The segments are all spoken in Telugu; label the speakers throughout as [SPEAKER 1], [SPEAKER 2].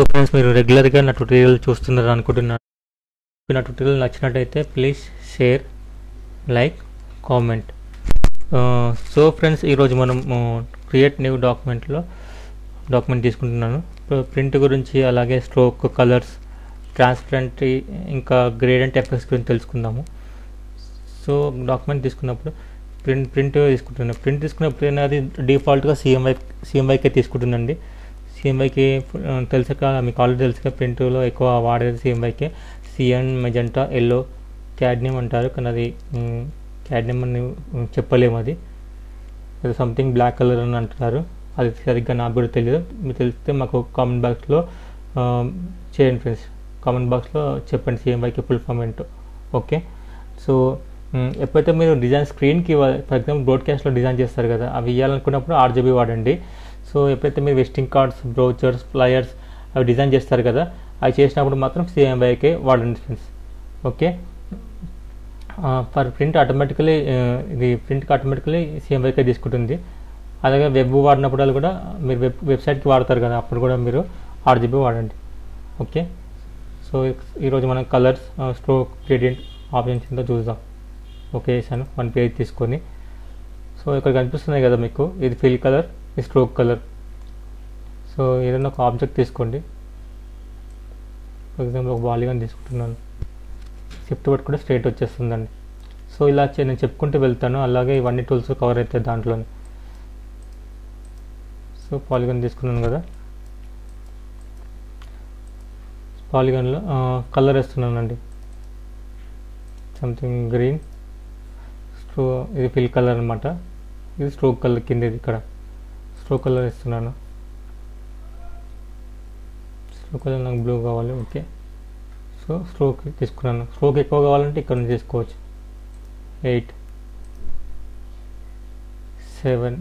[SPEAKER 1] ఫ్రెండ్స్ మీరు రెగ్యులర్గా నా ట్యూటోరియల్ చూస్తున్నారు అనుకుంటున్నాను నా ట్యూటోరియల్ నచ్చినట్టయితే please share like comment so friends ఈరోజు మనం క్రియేట్ న్యూ డాక్యుమెంట్లో డాక్యుమెంట్ తీసుకుంటున్నాను ప్రింట్ గురించి అలాగే స్ట్రోక్ కలర్స్ ట్రాన్స్పరెంట్ ఇంకా గ్రేడెంట్ ఎఫెక్ట్స్ గురించి తెలుసుకుందాము సో డాక్యుమెంట్ తీసుకున్నప్పుడు ప్రింట్ ప్రింట్ తీసుకుంటున్నాను ప్రింట్ తీసుకున్నప్పుడు అది డిఫాల్ట్గా సిఎంవై సిఎంవైకే తీసుకుంటుందండి సిఎంవైకి తెలుసక మీకు ఆల్రెడీ తెలుసుగా ప్రింట్లో ఎక్కువ వాడేది సిఎంవైకే సిఎన్ మెజెంటా ఎల్లో క్యాడ్నియం అంటారు కానీ అది క్యాడ్నియం అని చెప్పలేము అది అది సంథింగ్ బ్లాక్ కలర్ అని అంటున్నారు అది సరిగ్గా నాకు కూడా తెలియదు మీకు తెలిస్తే మాకు కామెంట్ బాక్స్లో చేయండి ఫ్రెండ్స్ కామెంట్ బాక్స్లో చెప్పండి సిఎంవైకి ఫుల్ ఫామ్ ఏంటో ఓకే సో ఎప్పుడైతే మీరు డిజైన్ స్క్రీన్కి ఫర్ ఎగ్జాంపుల్ బ్రాడ్కాస్ట్లో డిజైన్ చేస్తారు కదా అవి ఇవ్వాలనుకున్నప్పుడు ఆర్జీబీ వాడండి సో ఎప్పుడైతే మీరు విజిటింగ్ కార్డ్స్ బ్రౌచర్స్ ఫ్లయర్స్ అవి డిజైన్ చేస్తారు కదా అవి చేసినప్పుడు మాత్రం సిఎంవైకే వాడండి friends okay for print automatically ఇది ప్రింట్కి ఆటోమేటికలీ సిఎంవైకే తీసుకుంటుంది అలాగే వెబ్ వాడినప్పుడు కూడా మీరు వెబ్ వెబ్సైట్కి వాడతారు కదా అప్పుడు కూడా మీరు ఆర్జీబీ వాడండి ఓకే సో ఈరోజు మనం కలర్స్ స్ట్రోక్ గ్రేడియంట్ ఆప్షన్స్ ఏంటో చూద్దాం ఓకే వేసాను వన్ పేజ్ తీసుకొని సో ఇక్కడ కనిపిస్తున్నాయి కదా మీకు ఇది ఫిల్ కలర్ ఇది స్ట్రోక్ కలర్ సో ఏదైనా ఒక ఆబ్జెక్ట్ తీసుకోండి ఫర్ ఎగ్జాంపుల్ ఒక బాలీగాని తీసుకుంటున్నాను షిఫ్ట్ పట్టుకుంటే స్ట్రైట్ వచ్చేస్తుందండి సో ఇలా నేను చెప్పుకుంటూ వెళ్తాను అలాగే ఇవన్నీ టూల్స్ కవర్ అవుతాయి దాంట్లోనే సో పాలిగన్ తీసుకున్నాను కదా పాలిగన్లో కలర్ వేస్తున్నానండి సంథింగ్ గ్రీన్ స్ట్రో ఇది ఫిల్ కలర్ అనమాట ఇది స్ట్రోక్ కలర్ కింద ఇది ఇక్కడ స్ట్రోక్ కలర్ ఇస్తున్నాను స్ట్రోక్ కలర్ నాకు బ్లూ కావాలి ఓకే సో స్ట్రోక్ తీసుకున్నాను స్ట్రోక్ ఎక్కువ కావాలంటే ఇక్కడ నుంచి తీసుకోవచ్చు ఎయిట్ సెవెన్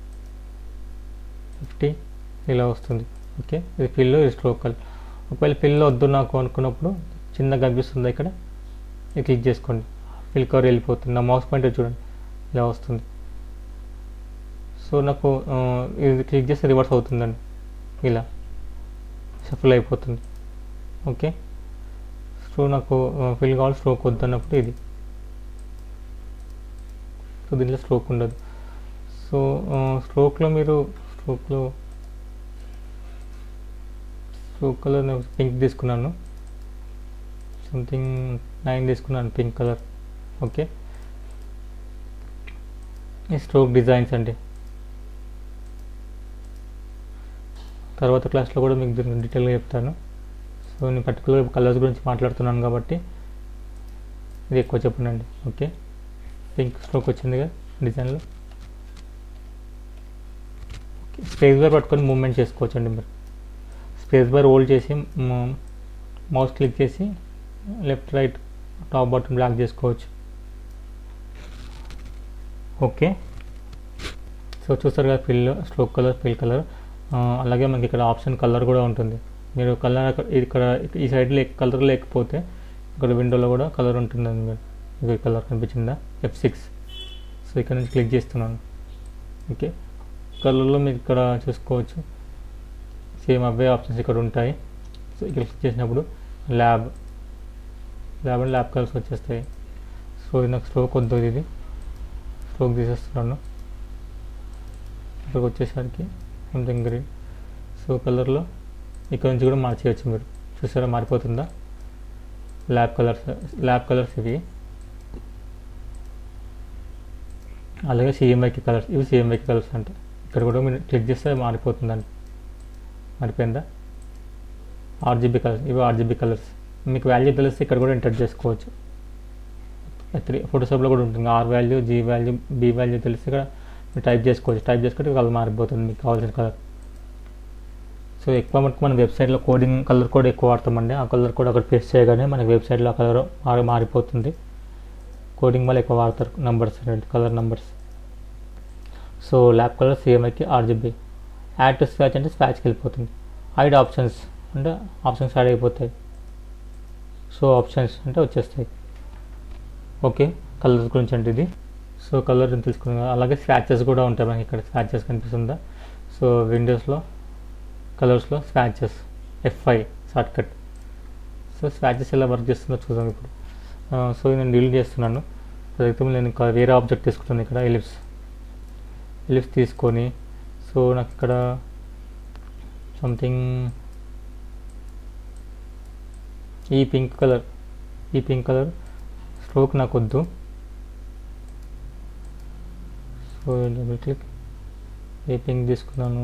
[SPEAKER 1] ఫిఫ్టీ ఇలా వస్తుంది ఓకే ఇది ఫిల్ ఇది స్ట్రోక్ కలర్ ఒకవేళ ఫిల్ వద్దు నాకు అనుకున్నప్పుడు చిన్నగా కనిపిస్తుంది ఇక్కడ ఇది క్లిక్ చేసుకోండి ఫిల్ కవర్ వెళ్ళిపోతుంది నా మౌస్ పాయింటర్ చూడండి ఇలా వస్తుంది సో నాకు ఇది క్లిక్ చేస్తే రివర్స్ అవుతుందండి ఇలా షఫుల్ అయిపోతుంది ఓకే సో నాకు ఫిల్ కావాలి స్ట్రోక్ వద్దు అన్నప్పుడు ఇది సో దీంట్లో స్ట్రోక్ ఉండదు సో స్ట్రోక్లో మీరు స్ట్రోక్లో స్ట్రోక్ కలర్ పింక్ తీసుకున్నాను సంథింగ్ నైన్ తీసుకున్నాను పింక్ కలర్ ఓకే ఈ స్ట్రోక్ డిజైన్స్ అండి తర్వాత క్లాస్లో కూడా మీకు దీన్ని డీటెయిల్గా చెప్తాను సో నేను పర్టికులర్ కలర్స్ గురించి మాట్లాడుతున్నాను కాబట్టి ఇది ఎక్కువ చెప్పండి ఓకే పింక్ స్ట్రోక్ వచ్చింది కదా డిజైన్లో ఓకే స్పేస్ బార్ పట్టుకొని మూవ్మెంట్ చేసుకోవచ్చు అండి మీరు స్పేస్ బార్ హోల్డ్ చేసి మౌస్ క్లిక్ చేసి left right top bottom block చేసుకోవచ్చు ఓకే సో చూస్తారు కదా fill stroke colour fill colour అలాగే మనకి ఇక్కడ ఆప్షన్ కలర్ కూడా ఉంటుంది మీరు కలర్ ఇక్కడ ఈ సైడ్లో కలర్ లేకపోతే ఇక్కడ విండోలో కూడా కలర్ ఉంటుందండి మీరు ఇది కలర్ కనిపించిందా ఎఫ్ సిక్స్ సో ఇక్కడ నుంచి క్లిక్ చేస్తున్నాను ఓకే కలర్లో మీరు ఇక్కడ చూసుకోవచ్చు సేమ్ అవే ఆప్షన్స్ ఇక్కడ ఉంటాయి సో ఇక్కడ క్లిక్ చేసినప్పుడు lab lab and lab colours వచ్చేస్తాయి సో ఇది నాకు స్ట్రోక్ వద్దు ఇది స్ట్రోక్ తీసేస్తున్నాను ఇక్కడికి వచ్చేసరికి సంథింగ్ గ్రీన్ సో కలర్లో ఇక్కడ నుంచి కూడా మార్చేయచ్చు మీరు చూసారా మారిపోతుందా ల్యాబ్ కలర్స్ ల్యాబ్ కలర్స్ ఇవి అలాగే సిఎంఐకి కలర్స్ ఇవి సిఎంఐకి కలర్స్ అంటే ఇక్కడ కూడా మీరు క్లిక్ చేస్తే మారిపోతుందండి మారిపోయిందా ఆర్జీబీ కలర్స్ ఇవి ఆర్జీబీ కలర్స్ మీకు వాల్యూ తెలిస్తే ఇక్కడ కూడా ఎంటర్ చేసుకోవచ్చు త్రీ ఫోటోషాప్లో కూడా ఉంటుంది R value G value B value తెలిస్తే ఇక్కడ మీరు టైప్ చేసుకోవచ్చు టైప్ చేసుకుంటే కలర్ మారిపోతుంది మీకు కావాల్సిన కలర్ సో ఎక్కువ మటుకు మన వెబ్సైట్లో కోడింగ్ కలర్ కోడ్ ఎక్కువ వాడతామండి ఆ కలర్ కోడ్ అక్కడ పేస్ట్ చేయగానే మనకి వెబ్సైట్లో కలర్ మారి మారిపోతుంది కోడింగ్ వల్ల ఎక్కువ వాడతారు numbers colour numbers so lab colour సిఎంఐకి ఆర్జీబీ యాడ్ టు స్వాచ్ అంటే స్వాచ్కి వెళ్ళిపోతుంది హైడ్ ఆప్షన్స్ అంటే ఆప్షన్స్ యాడ్ అయిపోతాయి సో ఆప్షన్స్ అంటే వచ్చేస్తాయి ఓకే కలర్స్ గురించి అంటే ఇది సో కలర్ తెలుసుకున్నాం అలాగే స్వాచెస్ కూడా ఉంటాయి మనకి ఇక్కడ స్వాచెస్ కనిపిస్తుందా సో విండోస్లో కలర్స్లో swatches F I shortcut so swatches ఎలా వర్క్ చేస్తుందో చూద్దాం ఇప్పుడు సో నేను డిలీట్ చేస్తున్నాను అదైతే నేను ఇంకా వేరే ఆబ్జెక్ట్ తీసుకుంటాను ఇక్కడ ఎలిప్స్ ఎలిప్స్ తీసుకొని సో నాకు ఇక్కడ సంథింగ్ ఈ పింక్ కలర్ ఈ పింక్ కలర్ స్ట్రోక్ నాకు వద్దు సో డబుల్ క్లిక్ ఏ పింక్ తీసుకున్నాను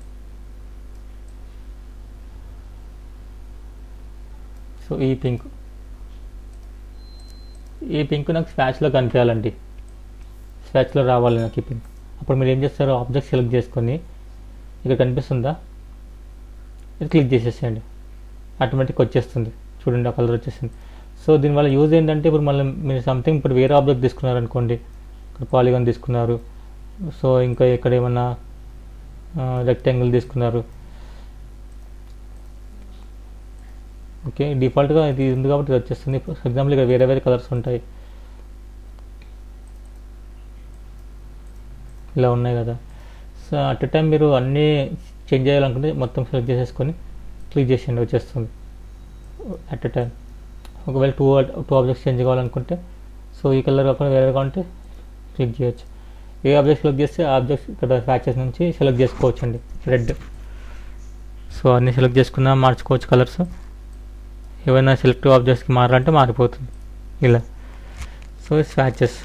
[SPEAKER 1] సో ఈ పింక్ ఈ పింక్ నాకు స్వాచ్లో కనిపించాలండి స్వాచ్లో రావాలి నాకు ఈ పింక్ అప్పుడు మీరు ఏం చేస్తారు ఆబ్జెక్ట్ సెలెక్ట్ చేసుకొని ఇక్కడ కనిపిస్తుందా ఇది క్లిక్ చేసేసేయండి ఆటోమేటిక్ వచ్చేస్తుంది చూడండి ఆ కలర్ వచ్చేసింది సో దీనివల్ల యూజ్ ఏంటంటే ఇప్పుడు మళ్ళీ మీరు సంథింగ్ ఇప్పుడు వేరే ఆబ్జెక్ట్ తీసుకున్నారు అనుకోండి ఇక్కడ పాలిగాన్ తీసుకున్నారు సో ఇంకా ఇక్కడ ఏమన్నా రెక్టాంగిల్ తీసుకున్నారు ఓకే డిఫాల్ట్గా ఇది ఉంది కాబట్టి ఇది వచ్చేస్తుంది ఫర్ ఎగ్జాంపుల్ ఇక్కడ వేరే వేరే కలర్స్ ఉంటాయి ఇలా ఉన్నాయి కదా సో అట్ ఎ టైం మీరు అన్నీ చేంజ్ చేయాలనుకుంటే మొత్తం సెలెక్ట్ చేసేసుకొని క్లిక్ చేసేయండి వచ్చేస్తుంది అట్ ఎ టైం ఒకవేళ టూ టూ ఆబ్జెక్ట్స్ చేంజ్ కావాలనుకుంటే సో ఈ కలర్ కాకుండా వేరే కావాలంటే క్లిక్ చేయొచ్చు ఏ ఆబ్జెక్ట్ సెలెక్ట్ చేస్తే ఆ ఆబ్జెక్ట్స్ ఇక్కడ ప్యాచెస్ నుంచి సెలెక్ట్ చేసుకోవచ్చు అండి రెడ్ సో అన్నీ సెలెక్ట్ చేసుకున్నా మార్చుకోవచ్చు కలర్స్ ఏవైనా సెలెక్టివ్ ఆబ్జెక్ట్స్కి మారాలంటే మారిపోతుంది ఇలా సో స్వాచెస్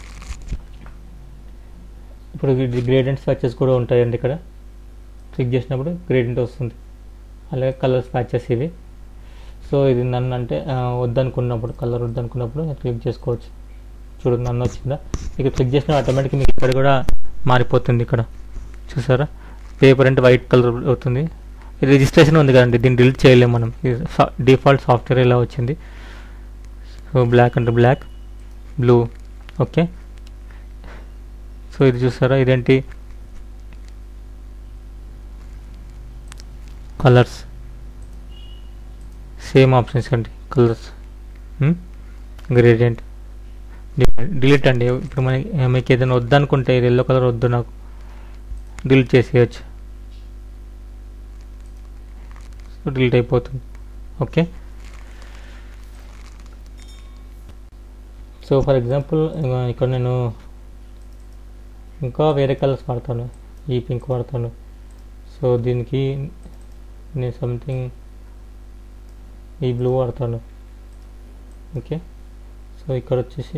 [SPEAKER 1] ఇప్పుడు గ్రేడెంట్ స్వాచెస్ కూడా ఉంటాయండి ఇక్కడ క్లిక్ చేసినప్పుడు గ్రేడెంట్ వస్తుంది అలాగే కలర్ స్వాచెస్ ఇవి సో ఇది నన్ను అంటే వద్దనుకున్నప్పుడు కలర్ వద్దనుకున్నప్పుడు క్లిక్ చేసుకోవచ్చు చూడండి నన్ను వచ్చిందా ఇక క్లిక్ చేసిన ఆటోమేటిక్ మీకు ఇక్కడ కూడా మారిపోతుంది ఇక్కడ చూసారా పేపర్ అంటే వైట్ కలర్ అవుతుంది రిజిస్ట్రేషన్ ఉంది కదండి దీన్ని డిలీట్ చేయలేము మనం డిఫాల్ట్ సాఫ్ట్వేర్ ఇలా వచ్చింది సో బ్లాక్ అంటే బ్లాక్ బ్లూ ఓకే సో ఇది చూసారా ఇదేంటి కలర్స్ సేమ్ ఆప్షన్స్ అండి కలర్స్ గ్రేడియంట్ డిలీట్ అండి ఇప్పుడు మనకి మీకు ఏదైనా వద్దనుకుంటే ఇది ఎల్లో కలర్ వద్దు నాకు డిలీట్ చేసేయచ్చు సో డిలీట్ అయిపోతుంది ఓకే సో ఫర్ ఎగ్జాంపుల్ ఇక్కడ నేను ఇంకా వేరే కలర్స్ వాడతాను ఈ పింక్ వాడతాను సో దీనికి నేను సంథింగ్ ఈ బ్లూ వాడతాను ఓకే సో ఇక్కడ వచ్చేసి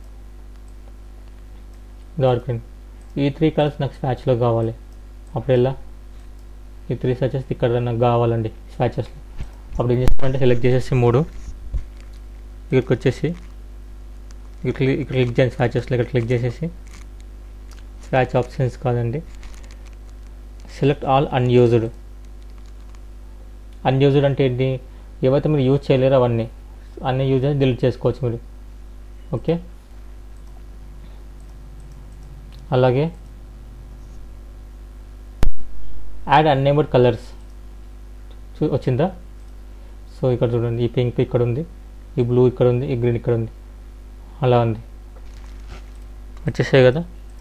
[SPEAKER 1] డార్క్ గ్రీన్ ఈ త్రీ కలర్స్ నాకు స్పాచ్లో కావాలి అప్పుడు ఎలా ఈ త్రీ స్పాచెస్ ఇక్కడ నాకు కావాలండి స్పాచెస్లో అప్పుడు ఏం చేస్తామంటే సెలెక్ట్ చేసేసి మూడు ఇక్కడికి వచ్చేసి ఇక్కడ క్లిక్ ఇక్కడ క్లిక్ చేయండి స్పాచెస్లో ఇక్కడ క్లిక్ చేసేసి స్పాచ్ ఆప్షన్స్ కాదండి సెలెక్ట్ ఆల్ అన్యూజ్డ్ అన్యూజ్డ్ అంటే ఏంటి ఏవైతే మీరు యూజ్ చేయలేరో అవన్నీ అన్ని యూజ్ చేసి డిలీట్ చేసుకోవచ్చు మీరు ఓకే అలాగే యాడ్ అన్నేబుడ్ కలర్స్ చూ వచ్చిందా సో ఇక్కడ చూడండి ఈ పింక్ ఇక్కడ ఉంది ఈ బ్లూ ఇక్కడ ఉంది ఈ గ్రీన్ ఇక్కడ ఉంది అలా ఉంది వచ్చేసాయి కదా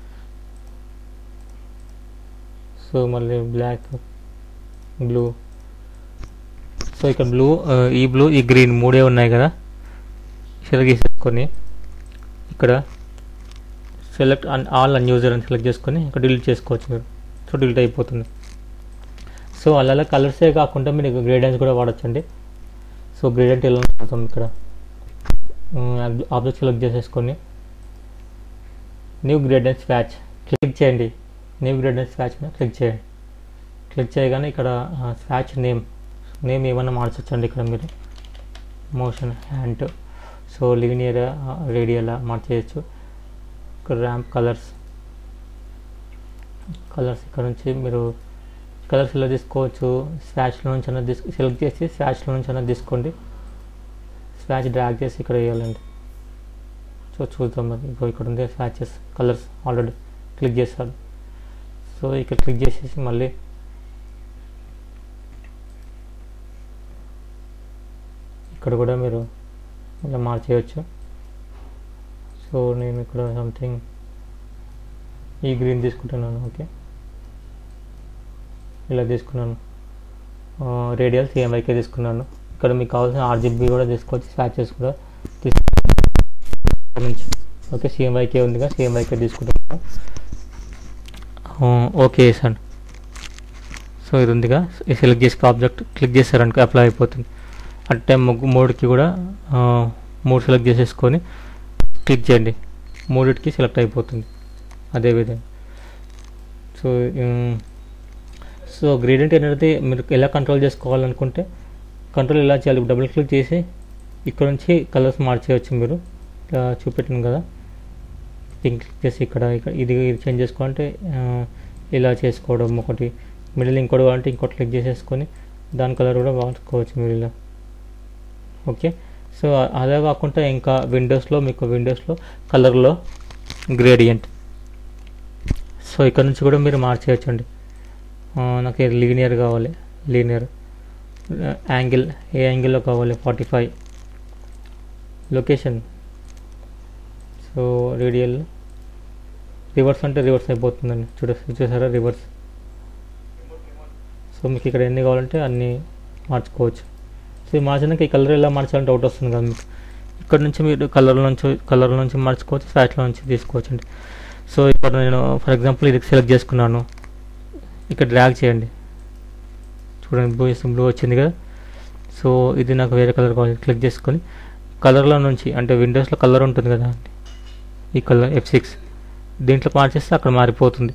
[SPEAKER 1] సో మళ్ళీ బ్లాక్ బ్లూ సో ఇక్కడ బ్లూ ఈ బ్లూ ఈ గ్రీన్ మూడే ఉన్నాయి కదా సెలెక్ట్ చేసేసుకొని ఇక్కడ సెలెక్ట్ అన్ ఆల్ అన్యూజర్ అని సెలెక్ట్ చేసుకొని ఇక్కడ డిలీట్ చేసుకోవచ్చు మీరు సో డిలీట్ అయిపోతుంది సో అలా కలర్సే కాకుండా మీరు గ్రేడియన్స్ కూడా వాడచ్చండి సో గ్రేడియంట్ ఎలా వాడతాం ఇక్కడ ఆబ్జెక్ట్ సెలెక్ట్ చేసేసుకొని న్యూ గ్రేడియన్స్ ప్యాచ్ క్లిక్ చేయండి న్యూ గ్రేడియన్స్ ప్యాచ్ క్లిక్ చేయండి క్లిక్ చేయగానే ఇక్కడ స్వాచ్ నేమ్ నేమ్ ఏమన్నా మార్చొచ్చండి ఇక్కడ మీరు Motion Hand so linear radial మార్చేయచ్చు ఇక్కడ ర్యాంప్ కలర్స్ కలర్స్ ఇక్కడ నుంచి మీరు కలర్స్ ఇలా తీసుకోవచ్చు స్వాచ్లో నుంచి అన్న తీసు సెలెక్ట్ చేసి స్వాచ్లో నుంచి అన్న తీసుకోండి స్వాచ్ డ్రాగ్ చేసి ఇక్కడ వేయాలండి సో చూద్దాం మరి ఇప్పుడు ఇక్కడ ఉంది స్వాచెస్ కలర్స్ ఆల్రెడీ క్లిక్ చేశాడు సో ఇక్కడ క్లిక్ చేసేసి మళ్ళీ ఇక్కడ కూడా మీరు ఇలా మార్చేయచ్చు సో నేను ఇక్కడ సంథింగ్ ఈ గ్రీన్ తీసుకుంటున్నాను ఓకే ఇలా తీసుకున్నాను రేడియల్ సిఎంఐకే తీసుకున్నాను ఇక్కడ మీకు కావాల్సిన ఆర్జిబి కూడా తీసుకోవచ్చు స్వాచెస్ కూడా తీసుకోవచ్చు ఓకే సిఎంఐకే ఉందిగా సిఎంఐకే తీసుకుంటున్నాను ఓకే సార్ సో ఇది ఉందిగా ఈ సెలెక్ట్ చేసుకున్న ఆబ్జెక్ట్ క్లిక్ చేశారనుకో అప్లై అయిపోతుంది అంటే ముగ్గు మూడుకి కూడా ఆ, మూడు సెలెక్ట్ చేసేసుకొని క్లిక్ చేయండి మూడిటికి సెలెక్ట్ అయిపోతుంది అదేవిధంగా సో ఉమ్, సో గ్రేడియంట్ అనేది మీరు ఎలా కంట్రోల్ చేసుకోవాలనుకుంటే కంట్రోల్ ఎలా చేయాలి డబుల్ క్లిక్ చేసి ఇక్కడ నుంచి కలర్స్ మార్చేయచ్చు మీరు ఇలా చూపెట్టాను కదా పింక్ క్లిక్ చేసి ఇక్కడ ఇక్కడ ఇది ఇది చేంజ్ చేసుకోవాలంటే ఆ, ఇలా చేసుకోవడం ఒకటి మిడిల్ ఇంకోటి కావాలంటే ఇంకోటి క్లిక్ చేసేసుకొని దాని కలర్ కూడా మార్చుకోవచ్చు మీరు ఇలా ఓకే సో అదే కాకుండా ఇంకా విండోస్లో మీకు విండోస్లో కలర్లో గ్రేడియంట్ సో ఇక్కడ నుంచి కూడా మీరు మార్చేయచ్చండి ఆ, నాకు లీనియర్ కావాలి లీనియర్ యాంగిల్ ఏ యాంగిల్లో కావాలి forty five location so radial reverse అంటే రివర్స్ అయిపోతుందండి చూడ చూసారా రివర్స్ సో మీకు ఇక్కడ ఎన్ని కావాలంటే అన్ని మార్చుకోవచ్చు సో ఈ మార్చడానికి ఈ కలర్ ఎలా మార్చాలని డౌట్ వస్తుంది కదా మీకు ఇక్కడ నుంచి మీరు కలర్ నుంచి కలర్ నుంచి మార్చుకోవచ్చు స్వాచ్లో నుంచి తీసుకోవచ్చు అండి సో ఇక్కడ నేను ఫర్ ఎగ్జాంపుల్ ఇది సెలెక్ట్ చేసుకున్నాను ఇక్కడ డ్రాగ్ చేయండి చూడండి బ్లూ బ్లూ వచ్చింది కదా సో ఇది నాకు వేరే కలర్ కావాలి క్లిక్ చేసుకొని కలర్లో నుంచి అంటే విండోస్లో కలర్ ఉంటుంది కదా ఈ కలర్ ఎఫ్ సిక్స్ దీంట్లో మార్చేస్తే అక్కడ మారిపోతుంది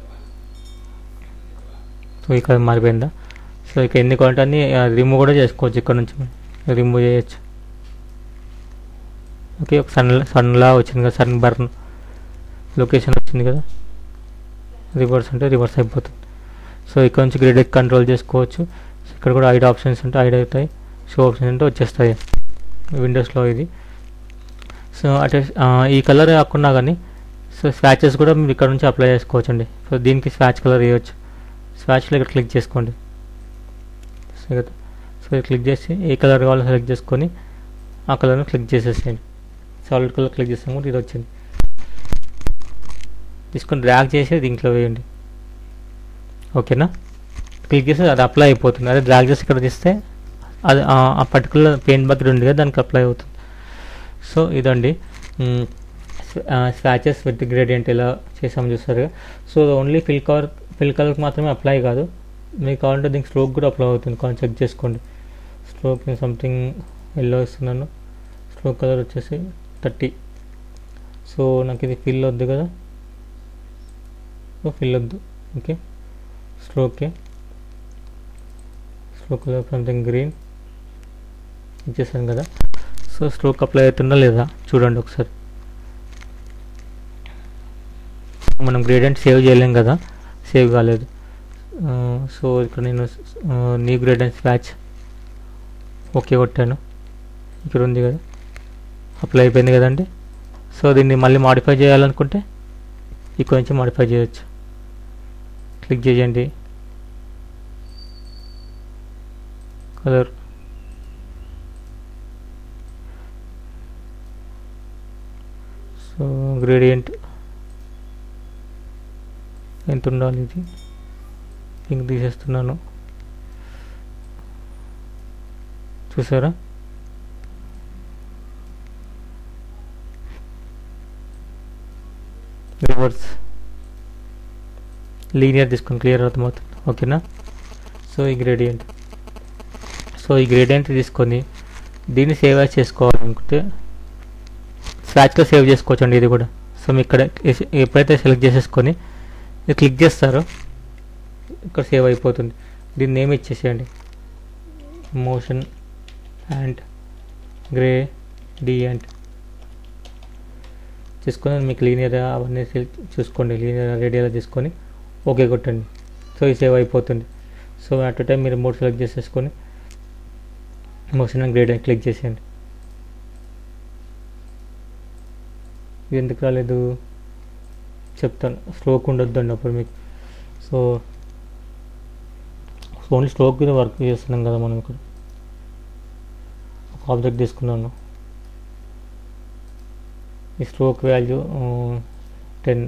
[SPEAKER 1] సో ఈ కలర్ మారిపోయిందా సో ఇక ఎన్ని కావాలంటే అన్ని రిమూవ్ కూడా చేసుకోవచ్చు ఇక్కడ నుంచి రిమూవ్ చేయొచ్చు ఓకే ఒక సన్ సన్లా వచ్చింది కదా సన్ బర్న్ లొకేషన్ వచ్చింది కదా రివర్స్ అంటే రివర్స్ అయిపోతుంది సో ఇక్కడ నుంచి గ్రేడ్ కంట్రోల్ చేసుకోవచ్చు సో ఇక్కడ కూడా ఐడ్ ఆప్షన్స్ ఉంటే ఐడ్ అవుతాయి షో ఆప్షన్స్ అంటే వచ్చేస్తాయి విండోస్లో ఇది సో అటే ఆ, ఈ కలర్ కాకుండా కానీ సో స్వాచెస్ కూడా మీరు ఇక్కడ నుంచి అప్లై చేసుకోవచ్చు అండి సో దీనికి స్వాచ్ కలర్ వేయవచ్చు స్వాచ్లో ఇక్కడ క్లిక్ చేసుకోండి సో ఇక్కడ- సో ఇక్కడ క్లిక్ చేసి ఏ కలర్ కావాలో సెలెక్ట్ చేసుకొని ఆ కలర్ని క్లిక్ చేసేసేయండి సాలిడ్ కలర్ క్లిక్ చేసాం కూడా ఇది వచ్చింది తీసుకొని డ్రాగ్ చేసి దీంట్లో వేయండి ఓకేనా క్లిక్ చేసి అది అప్లై అయిపోతుంది అదే డ్రాగ్ చేసి ఇక్కడ తీస్తే అది ఆ- ఆ పర్టికులర్ పెయింట్ బకెట్ ఉంది కదా దానికి అప్లై అవుతుంది సో ఇదండి స్వాచెస్ విత్ గ్రేడియంట్ ఎలా చేసామో చూస్తారు so only fill colour fill కలర్కి మాత్రమే అప్లై కాదు మీకు కావాలంటే దీనికి స్ట్రోక్ కూడా అప్లై అవుతుంది కొంచెం చెక్ చేసుకోండి స్ట్రోక్ సంథింగ్ ఎల్లో ఇస్తున్నాను స్ట్రోక్ కలర్ వచ్చేసి థర్టీ సో నాకు ఇది ఫిల్ వద్దు కదా సో ఫిల్ వద్దు ఓకే స్ట్రోకే స్ట్రోక్ కలర్ సంథింగ్ గ్రీన్ ఇచ్చేసాను కదా సో స్ట్రోక్ అప్లై అవుతుందా లేదా చూడండి ఒకసారి మనం గ్రేడియంట్ సేవ్ చేయలేం కదా సేవ్ కాలేదు ఆ, సో ఇక్కడ నేను ఆ, న్యూ గ్రేడియంట్ స్వాచ్ ఓకే కొట్టాను ఇక్కడ ఉంది కదా అప్లై అయిపోయింది కదండి సో దీన్ని మళ్ళీ మాడిఫై చేయాలనుకుంటే ఇక్కడ నుంచి మాడిఫై చేయొచ్చు క్లిక్ చేయండి కలర్ సో గ్రేడియంట్ ఎంత ఉండాలి ఇది పింక్ తీసేస్తున్నాను చూసారా రివర్స్ లీనియర్ తీసుకొని క్లియర్ అర్థమవుతుంది ఓకేనా సో ఈ గ్రేడియంట్ సో ఈ గ్రేడియంట్ తీసుకొని దీన్ని సేవ్ యాజ్ చేసుకోవాలనుకుంటే స్వాచ్లో సేవ్ చేసుకోవచ్చు అండి ఇది కూడా సో మీ ఇక్కడ ఎస్- ఎప్పుడైతే సెలెక్ట్ చేసేసుకొని ఇది క్లిక్ చేస్తారో ఇక్కడ సేవ్ అయిపోతుంది దీన్ని నేమ్ ఇచ్చేసేయండి మోషన్ అండ్ గ్రే డియంట్ చేసుకొని మీకు లీనియర్ అవన్నీ సెల్- చూసుకోండి లీనియర్ రేడియోలో తీసుకొని ఓకే కొట్టండి సో ఇది సేవ్ అయిపోతుంది సో అట్ టైం మీరు మూడు సెలెక్ట్ చేసేసుకొని మోషన్ అండ్ గ్రేడ్ క్లిక్ చేసేయండి ఇది ఎందుకు రాలేదు చెప్తాను స్ట్రోక్ ఉండొద్దండి అప్పుడు మీకు సో ఓన్లీ స్ట్రోక్ మీద వర్క్ చేస్తున్నాం కదా మనం ఇక్కడ ఒక ఆబ్జెక్ట్ తీసుకున్నాను ఈ stroke value ten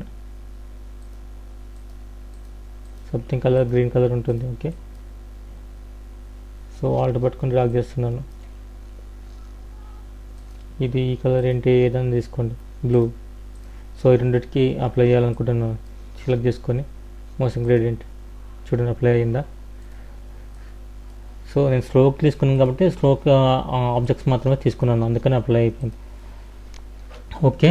[SPEAKER 1] something colour green colour ఉంటుంది ఓకే సో ఆల్ట్ పట్టుకొని డ్రాగ్ చేస్తున్నాను ఇది ఈ కలర్ ఏంటి ఏదైనా తీసుకోండి బ్లూ సో ఈ రెండింటికి అప్లై చేయాలనుకుంటున్నాను సెలెక్ట్ చేసుకొని మోషన్ గ్రేడియంట్ చూడండి అప్లై అయిందా సో నేను స్ట్రోక్ తీసుకున్నాను కాబట్టి స్ట్రోక్ ఆబ్జెక్ట్స్ మాత్రమే తీసుకున్నాను అందుకని అప్లై అయిపోయింది okay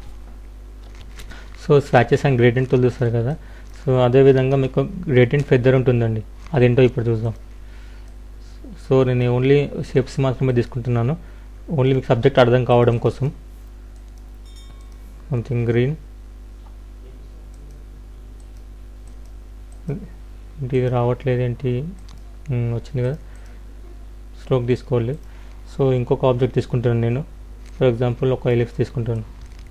[SPEAKER 1] so swatches and gradient tool చూస్తారు కదా సో అదేవిధంగా మీకు గ్రేడియంట్ ఫెదర్ ఉంటుందండి అదేంటో ఇప్పుడు చూద్దాం సో నేను ఓన్లీ షేప్స్ మాత్రమే తీసుకుంటున్నాను ఓన్లీ మీకు సబ్జెక్ట్ అర్థం కావడం కోసం సంథింగ్ గ్రీన్ ఇది రావట్లేదు ఏంటి ఉమ్, వచ్చింది కదా స్ట్రోక్ తీసుకోవాలి సో ఇంకొక ఆబ్జెక్ట్ తీసుకుంటాను నేను ఫర్ ఎగ్జాంపుల్ ఒక ఎలిప్స్ తీసుకుంటాను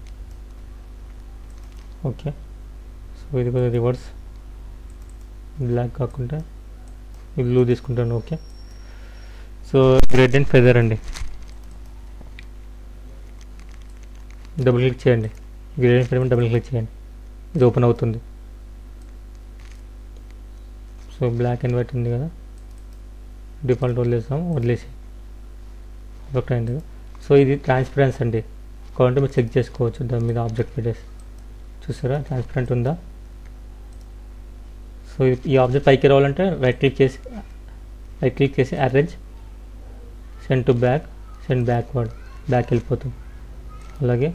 [SPEAKER 1] ఓకే సో ఇది కూడా రివర్స్ బ్లాక్ కాకుండా ఈ బ్లూ తీసుకుంటాను ఓకే సో గ్రేడియంట్ ఫెదర్ అండి డబుల్ క్లిక్ చేయండి గ్రేడియంట్ ఫెదర్ డబుల్ క్లిక్ చేయండి ఇది ఓపెన్ అవుతుంది సో బ్లాక్ అండ్ వైట్ ఉంది కదా డిఫాల్ట్ వదిలేసాం వదిలేసి ఎఫెక్ట్ అయింది కదా సో ఇది ట్రాన్స్పరెన్స్ అండి కావాలంటే మీరు చెక్ చేసుకోవచ్చు దాని మీద ఆబ్జెక్ట్ పెట్టేసి చూసారా ట్రాన్స్పరెంట్ ఉందా సో ఈ- ఈ ఆబ్జెక్ట్ పైకి రావాలంటే రైట్ క్లిక్ చేసి రైట్ క్లిక్ చేసి arrange send to back send backward back వెళ్ళిపోతుంది అలాగే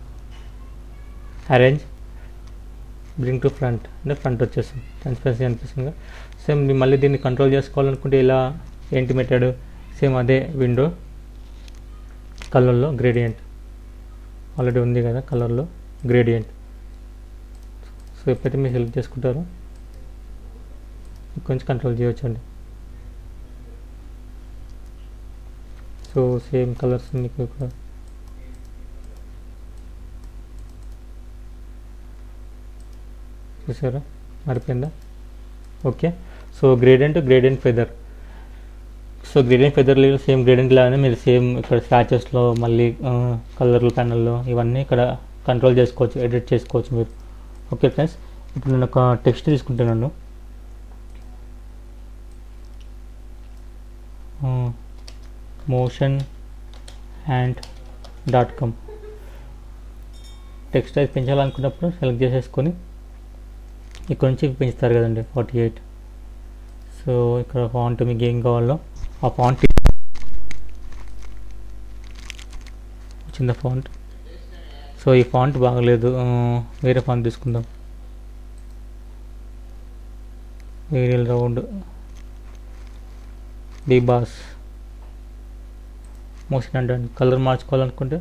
[SPEAKER 1] అరేంజ్ బ్రింగ్ టు ఫ్రంట్ అంటే ఫ్రంట్ వచ్చేస్తుంది ట్రాన్స్పరెన్సీ అనిపిస్తుంది సేమ్ మీరు మళ్ళీ దీన్ని కంట్రోల్ చేసుకోవాలనుకుంటే ఇలా ఏంటి మెథడ్ సేమ్ అదే విండో కలర్లో గ్రేడియంట్ ఆల్రెడీ ఉంది కదా కలర్లో గ్రేడియంట్ సో ఎప్పుడైతే మీరు సెలెక్ట్ చేసుకుంటారో కొంచెం కంట్రోల్ చేయొచ్చండి సో సేమ్ కలర్స్ మీకు ఇక్కడ చూసారా మారిపోయిందా okay so gradient gradient feather so gradient feather same gradient లాగానే మీరు సేమ్ ఇక్కడ స్టాచెస్లో మళ్ళీ కలర్లు ప్యానల్లో ఇవన్నీ ఇక్కడ కంట్రోల్ చేసుకోవచ్చు ఎడిట్ చేసుకోవచ్చు మీరు ఓకే ఫ్రెండ్స్ ఇప్పుడు నేను ఒక టెక్స్ట్ తీసుకుంటున్నాను Motion Hand dot com text size పెంచాలనుకున్నప్పుడు సెలెక్ట్ చేసేసుకొని ఇక్కడ నుంచి పెంచుతారు కదండి ఫార్టీ ఎయిట్ సో ఇక్కడ ఫాంట్ మీకు ఏం కావాలో ఆ ఫాంట్ వచ్చిందా ఫాంట్ సో ఈ ఫాంట్ బాగలేదు ఆ, వేరే ఫాంట్ తీసుకుందాం ఏరియల్ రౌండ్ బాస్ మోషన్ అంటే కలర్ మార్చుకోవాలనుకుంటే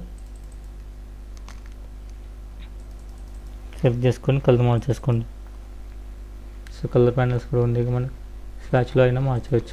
[SPEAKER 1] సెలెక్ట్ చేసుకొని కలర్ మార్చేసుకోండి సో కలర్ ప్యానల్స్ కూడా ఉంది ఇక మనకి స్వాచ్లో అయినా మార్చవచ్చు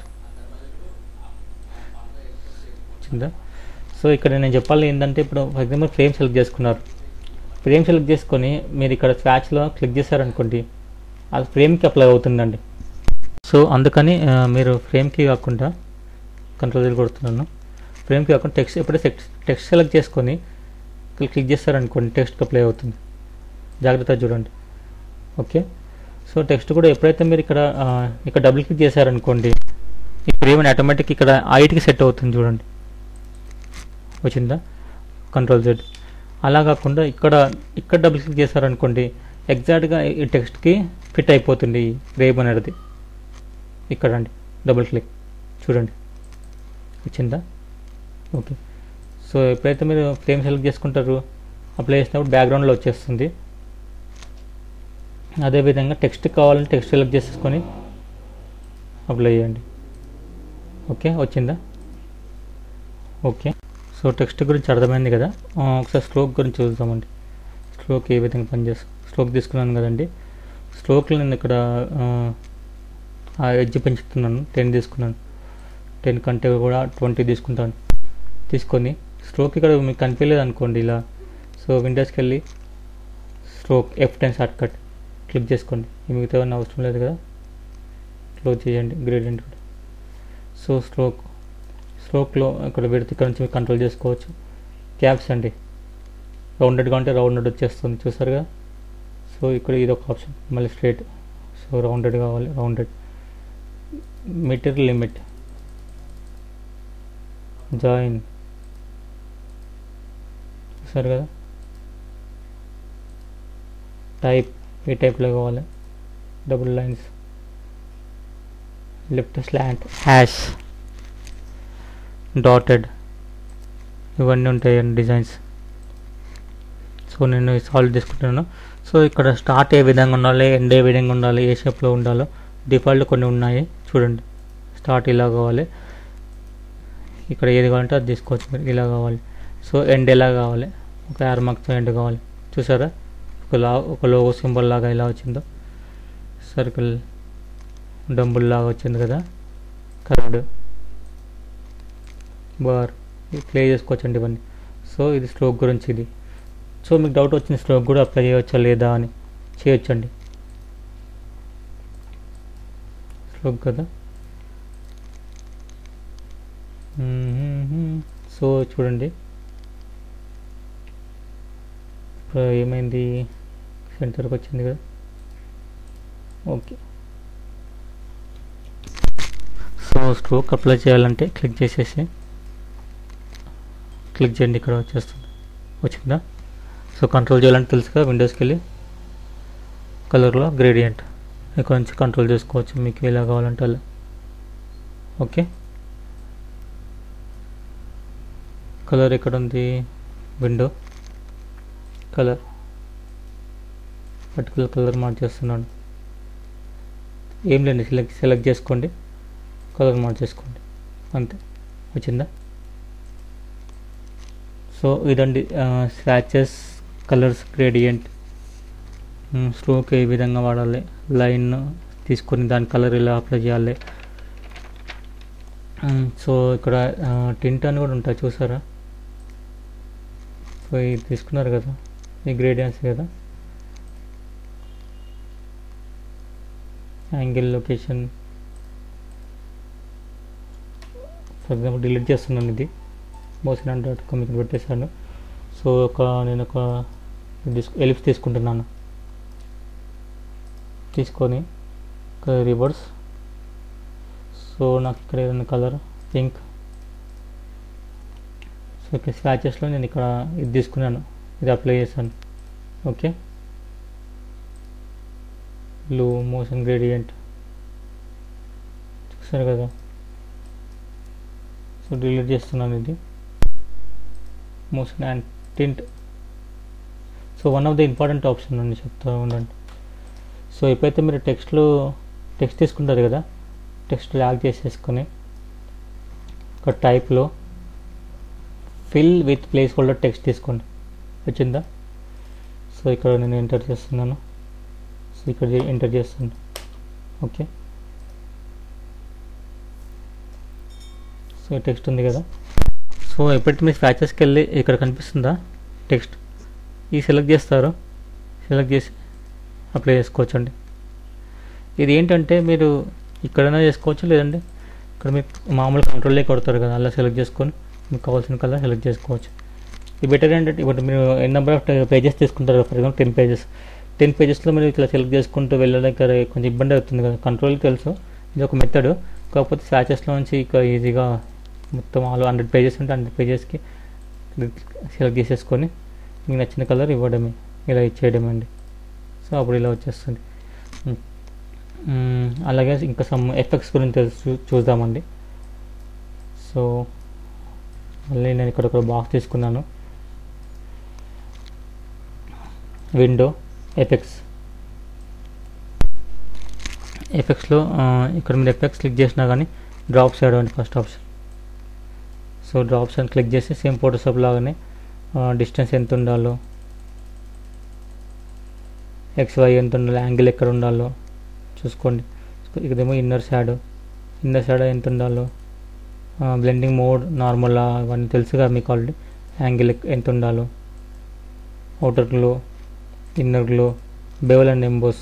[SPEAKER 1] వచ్చిందా సో ఇక్కడ నేను చెప్పాలి ఏంటంటే ఇప్పుడు ఫర్ ఎగ్జాంపుల్ ఫ్రేమ్ సెలెక్ట్ చేసుకున్నారు ఫ్రేమ్ సెలెక్ట్ చేసుకొని మీరు ఇక్కడ స్వాచ్లో క్లిక్ చేశారనుకోండి అది ఫ్రేమ్కి అప్లై అవుతుందండి సో అందుకని ఆ, మీరు ఫ్రేమ్కి కాకుండా కంట్రోల్ కొడుతున్నాను ఫ్రేమ్కి కాకుండా టెక్స్ట్ ఎప్పుడైతే టెక్స్ట్ టెక్స్ట్ సెలెక్ట్ చేసుకొని క్లిక్ క్లిక్ చేస్తారనుకోండి టెక్స్ట్కి అప్లై అవుతుంది జాగ్రత్తగా చూడండి ఓకే సో టెక్స్ట్ కూడా ఎప్పుడైతే మీరు ఇక్కడ ఆ, ఇక్కడ డబుల్ క్లిక్ చేశారనుకోండి ఈ ఫ్రేమ్ ఆటోమేటిక్ ఇక్కడ ఐట్కి సెట్ అవుతుంది చూడండి వచ్చిందా కంట్రోల్ జెడ్ అలా కాకుండా ఇక్కడ ఇక్కడ డబుల్ క్లిక్ చేశారనుకోండి ఎగ్జాక్ట్గా ఈ టెక్స్ట్కి ఫిట్ అయిపోతుంది ఈ రేబ్ అనేది ఇక్కడ అండి డబుల్ క్లిక్ చూడండి వచ్చిందా ఓకే సో ఎప్పుడైతే మీరు ఫ్రేమ్ సెలెక్ట్ చేసుకుంటారో అప్లై చేసినప్పుడు బ్యాక్గ్రౌండ్లో వచ్చేస్తుంది అదేవిధంగా టెక్స్ట్ కావాలంటే టెక్స్ట్ సెలెక్ట్ చేసేసుకొని అప్లై చేయండి ఓకే వచ్చిందా ఓకే సో టెక్స్ట్ గురించి అర్థమైంది కదా ఆ, ఒకసారి స్ట్రోక్ గురించి చూద్దామండి స్ట్రోక్ ఏ విధంగా పనిచేస్తుంది స్ట్రోక్ తీసుకున్నాను కదండి స్ట్రోక్లో నేను ఇక్కడ ఆ, ఆ ఎడ్జ్ పెంచుతున్నాను టెన్ తీసుకున్నాను టెన్ కంటే కూడా ట్వంటీ తీసుకుంటాను తీసుకొని స్ట్రోక్ ఇక్కడ మీకు కనిపించలేదు అనుకోండి ఇలా సో విండోస్కి వెళ్ళి stroke F ten shortcut click చేసుకోండి ఈ మిగతా ఏమన్నా అవసరం లేదు కదా క్లోజ్ చేయండి గ్రేడియంట్ కూడా సో స్ట్రోక్ స్ట్రోక్లో ఇక్కడ విడత ఇక్కడ నుంచి కంట్రోల్ చేసుకోవచ్చు క్యాప్స్ అండి రౌండెడ్గా ఉంటే రౌండెడ్ వచ్చేస్తుంది చూసారు కదా సో ఇక్కడ ఇది ఒక ఆప్షన్ మళ్ళీ స్ట్రేట్ సో రౌండెడ్ కావాలి రౌండెడ్ మెటీరియల్ లిమిట్ జాయిన్ చూసారు కదా టైప్ ఏ టైప్లో కావాలి double lines left slant hash dotted ఇవన్నీ ఉంటాయండి డిజైన్స్ సో నేను సాల్వ్ చేసుకుంటున్నాను సో ఇక్కడ స్టార్ట్ ఏ విధంగా ఉండాలి ఎండ్ ఏ విధంగా ఉండాలి ఏ షేప్లో ఉండాలో డిఫాల్ట్ కొన్ని ఉన్నాయి చూడండి స్టార్ట్ ఇలా కావాలి ఇక్కడ ఏది కావాలంటే అది తీసుకోవచ్చు మీరు ఇలా కావాలి సో ఎండ్ ఎలా కావాలి ఒక యార్ మార్క్తో ఎండ్ కావాలి చూసారా ఒక లా ఒక లోగో సింబల్ లాగా ఇలా వచ్చిందో సర్కిల్ డంబుల్ లాగా వచ్చింది కదా కర్వ్డ్ బార్ ప్లే చేసుకోవచ్చండి ఇవన్నీ సో ఇది స్ట్రోక్ గురించి ఇది సో మీకు డౌట్ వచ్చిన స్ట్రోక్ కూడా అప్లై చేయవచ్చా లేదా అని చేయొచ్చండి స్ట్రోక్ కదా సో చూడండి ఇప్పుడు ఏమైంది సెంటర్కి వచ్చింది కదా ఓకే సో స్ట్రోక్ అప్లై చేయాలంటే క్లిక్ చేసేసి క్లిక్ చేయండి ఇక్కడ వచ్చేస్తుంది వచ్చిందా సో కంట్రోల్ చేయాలంటే తెలుసు కదా విండోస్కి వెళ్ళి కలర్లో గ్రేడియంట్ ఇక్కడ నుంచి కంట్రోల్ చేసుకోవచ్చు మీకు ఎలా కావాలంటే అలా ఓకే కలర్ ఎక్కడ ఉంది విండో కలర్ పర్టికులర్ కలర్ మార్చేస్తున్నాను ఏం లేండి సెలెక్ట్ సెలెక్ట్ చేసుకోండి కలర్ మార్చేసుకోండి అంతే వచ్చిందా సో ఇదండి స్వాచెస్ కలర్స్ గ్రేడియంట్ స్ట్రోక్ ఏ విధంగా వాడాలి లైన్ తీసుకొని దాని కలర్ ఎలా అప్లై చేయాలి సో ఇక్కడ టింట్ అని కూడా ఉంటాయి చూసారా సో ఇది తీసుకున్నారు కదా ఈ గ్రేడియన్స్ కదా angle location for example delete చేస్తున్నాను ఇది మోసినాన్ డాట్ కామ్ ఇక్కడ పెట్టేశాను సో ఒక నేను ఒక ఎలిప్స్ తీసుకుంటున్నాను తీసుకొని రివర్స్ సో నాకు ఇక్కడ ఏదైనా కలర్ పింక్ సో ఇక్కడ స్వాచెస్లో నేను ఇక్కడ ఇది తీసుకున్నాను ఇది అప్లై చేశాను ఓకే బ్లూ మోషన్ గ్రేడియంట్ చూసారు కదా సో డిలీట్ చేస్తున్నాను ఇది motion and tint so one of the important option అండి చెప్తా ఉండండి సో ఎప్పుడైతే మీరు టెక్స్ట్లో టెక్స్ట్ తీసుకుంటారు కదా టెక్స్ట్ లాగ్ చేసేసుకొని ఒక టైప్లో fill with placeholder text తీసుకోండి వచ్చిందా సో ఇక్కడ నేను ఎంటర్ చేస్తున్నాను సో ఇక్కడ ఎంటర్ చేస్తాను ఓకే సో టెక్స్ట్ ఉంది కదా సో ఎప్పటి మీ స్క్రాచెస్కి వెళ్ళి ఇక్కడ కనిపిస్తుందా టెక్స్ట్ ఈ సెలెక్ట్ చేస్తారు సెలెక్ట్ చేసి అప్లై చేసుకోవచ్చండి ఇది ఏంటంటే మీరు ఇక్కడైనా చేసుకోవచ్చు లేదంటే ఇక్కడ మీకు మామూలు కంట్రోల్లే కొడతారు కదా అలా సెలెక్ట్ చేసుకొని మీకు కావాల్సిన కలర్ సెలెక్ట్ చేసుకోవచ్చు ఇది బెటర్ ఏంటంటే ఇప్పుడు మీరు ఎన్ నెంబర్ ఆఫ్ పేజెస్ తీసుకుంటారు for example ten pages ten పేజెస్లో మీరు ఇట్లా సెలెక్ట్ చేసుకుంటూ వెళ్ళడానికి కొంచెం ఇబ్బంది అవుతుంది కదా కంట్రోల్ తెలుసు ఇది ఒక మెథడ్ కాకపోతే స్టాచెస్లో నుంచి ఇక ఈజీగా మొత్తం ఆల్ హండ్రెడ్ పేజెస్ ఉంటే హండ్రెడ్ పేజెస్కి సెలెక్ట్ చేసేసుకొని మీకు నచ్చిన కలర్ ఇవ్వడమే ఇలా ఇచ్చేయడమే అండి సో అప్పుడు ఇలా వచ్చేస్తుంది అలాగే ఇంకా సమ్ ఎఫెక్ట్స్ గురించి తెలుసు చూద్దామండి సో మళ్ళీ నేను ఇక్కడ ఒక బాక్స్ తీసుకున్నాను విండో ఎఫెక్ట్స్ ఎఫెక్ట్స్లో ఇక్కడ మీరు ఎఫెక్ట్స్ క్లిక్ చేసినా కానీ డ్రాప్స్ చేయడం అండి ఫస్ట్ ఆప్షన్ సో డ్రాప్స్ అని క్లిక్ చేసి సేమ్ ఫోటోషాప్ లాగానే డిస్టెన్స్ ఎంత ఉండాలో ఎక్స్ వై ఎంత ఉండాలో యాంగిల్ ఎక్కడ ఉండాలో చూసుకోండి ఇదేమో ఇన్నర్ షాడో ఇన్నర్ షాడో ఎంత ఉండాలో బ్లెండింగ్ మోడ్ నార్మల్ అవన్నీ తెలుసుగా మీకు ఆల్రెడీ యాంగిల్ ఎంత ఉండాలో outer glow inner glow bevel and emboss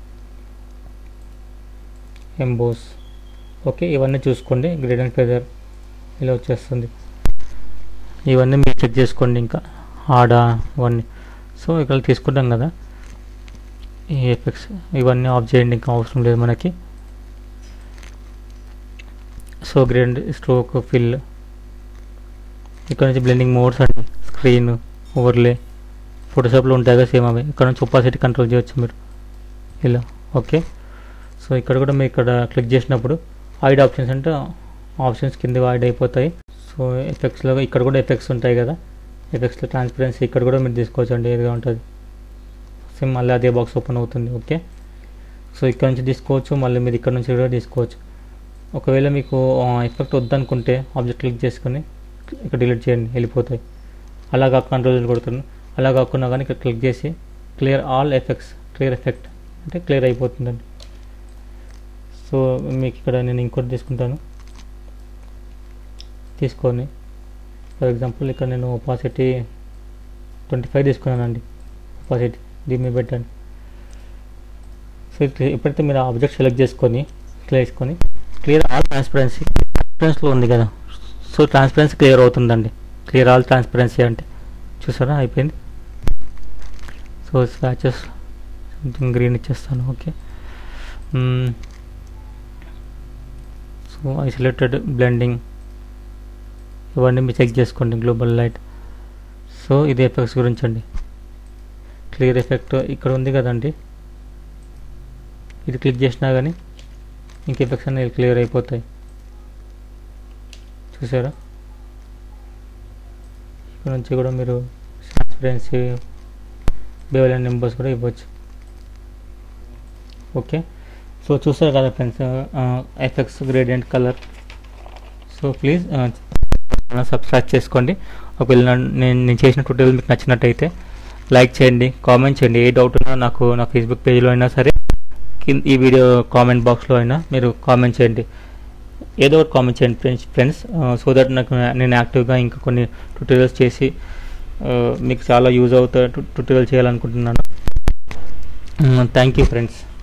[SPEAKER 1] emboss okay ఇవన్నీ చూసుకోండి గ్రేడెంట్ ఫెదర్ ఇలా వచ్చేస్తుంది ఇవన్నీ మీరు చెక్ చేసుకోండి ఇంకా ఆడా ఇవన్నీ సో ఇక్కడ తీసుకుంటాం కదా ఈ ఎఫెక్ట్స్ ఇవన్నీ ఆఫ్ చేయండి ఇంకా అవసరం లేదు మనకి సో గ్రేడ్ స్ట్రోక్ ఫిల్ ఇక్కడ నుంచి బ్లెండింగ్ మోడ్స్ అండి స్క్రీన్ ఓవర్లే ఫోటోషాప్లో ఉంటాయి కదా సేమ్ అవి ఇక్కడ నుంచి ఒపాసిటీ కంట్రోల్ చేయొచ్చు మీరు ఇలా ఓకే సో ఇక్కడ కూడా మీరు ఇక్కడ క్లిక్ చేసినప్పుడు ఐడ్ ఆప్షన్స్ అంటే ఆప్షన్స్ కింద ఐడ్ అయిపోతాయి సో ఎఫెక్ట్స్లో ఇక్కడ కూడా ఎఫెక్ట్స్ ఉంటాయి కదా ఎఫెక్ట్స్లో ట్రాన్స్పరెన్సీ ఇక్కడ కూడా మీరు తీసుకోవచ్చు అండి ఏదిగా ఉంటుంది సేమ్ మళ్ళీ అదే బాక్స్ ఓపెన్ అవుతుంది ఓకే సో ఇక్కడ నుంచి తీసుకోవచ్చు మళ్ళీ మీరు ఇక్కడ నుంచి కూడా తీసుకోవచ్చు ఒకవేళ మీకు ఎఫెక్ట్ వద్దనుకుంటే ఆబ్జెక్ట్ క్లిక్ చేసుకొని ఇక్కడ డిలీట్ చేయండి వెళ్ళిపోతాయి అలా కాకుండా రోజులు కొడుతున్నాను అలా కాకుండా కానీ ఇక్కడ క్లిక్ చేసి clear all effects clear effect అంటే క్లియర్ అయిపోతుందండి సో మీకు ఇక్కడ నేను ఇంకోటి తీసుకుంటాను తీసుకొని ఫర్ ఎగ్జాంపుల్ ఇక్కడ నేను ఒపాసిటీ ట్వంటీ ఫైవ్ తీసుకున్నానండి ఒపాసిటీ దీని మీద పెట్టండి సో ఇది ఎప్పుడైతే మీరు ఆ ఆబ్జెక్ట్ సెలెక్ట్ చేసుకొని క్లియర్ చేసుకొని క్లియర్ ఆల్ ట్రాన్స్పరెన్సీ ట్రాన్స్పరెన్సీలో ఉంది కదా సో ట్రాన్స్పరెన్సీ క్లియర్ అవుతుందండి క్లియర్ ఆల్ ట్రాన్స్పరెన్సీ అంటే చూసారా అయిపోయింది సో స్వాచెస్ సంథింగ్ గ్రీన్ ఇచ్చేస్తాను ఓకే సో ఐసోలేటెడ్ బ్లెండింగ్ ఇవన్నీ మీరు చెక్ చేసుకోండి గ్లోబల్ లైట్ సో ఇది ఎఫెక్ట్స్ గురించి అండి క్లియర్ ఎఫెక్ట్ ఇక్కడ ఉంది కదండి ఇది క్లిక్ చేసినా కానీ ఇంక ఎఫెక్ట్స్ అనేవి క్లియర్ అయిపోతాయి చూసారా ఇక్కడ నుంచి కూడా మీరు ట్రాన్స్పరెన్సీ బేవలెన్ నెంబర్స్ కూడా ఇవ్వచ్చు ఓకే సో చూసారు కదా friends effects gradient colour so please subscribe చేసుకోండి ఒకవేళ నా- నేను నేను చేసిన ట్యూటోరియల్ మీకు నచ్చినట్టయితే లైక్ చేయండి కామెంట్ చేయండి ఏ డౌట్ ఉన్నా నాకు నా ఫేస్బుక్ పేజ్లో అయినా సరే కింద ఈ వీడియో కామెంట్ బాక్స్లో అయినా మీరు కామెంట్ చేయండి ఏదో ఒకటి కామెంట్ చేయండి ఫ్రెండ్స్ ఫ్రెండ్స్ సో దట్ నాకు నేను యాక్టివ్గా ఇంకా కొన్ని ట్యూటోరియల్స్ చేసి ఆ, మీకు చాలా యూజ్ అవుతా ట్యూటోరియల్ చేయాలనుకుంటున్నాను థ్యాంక్ యూ ఫ్రెండ్స్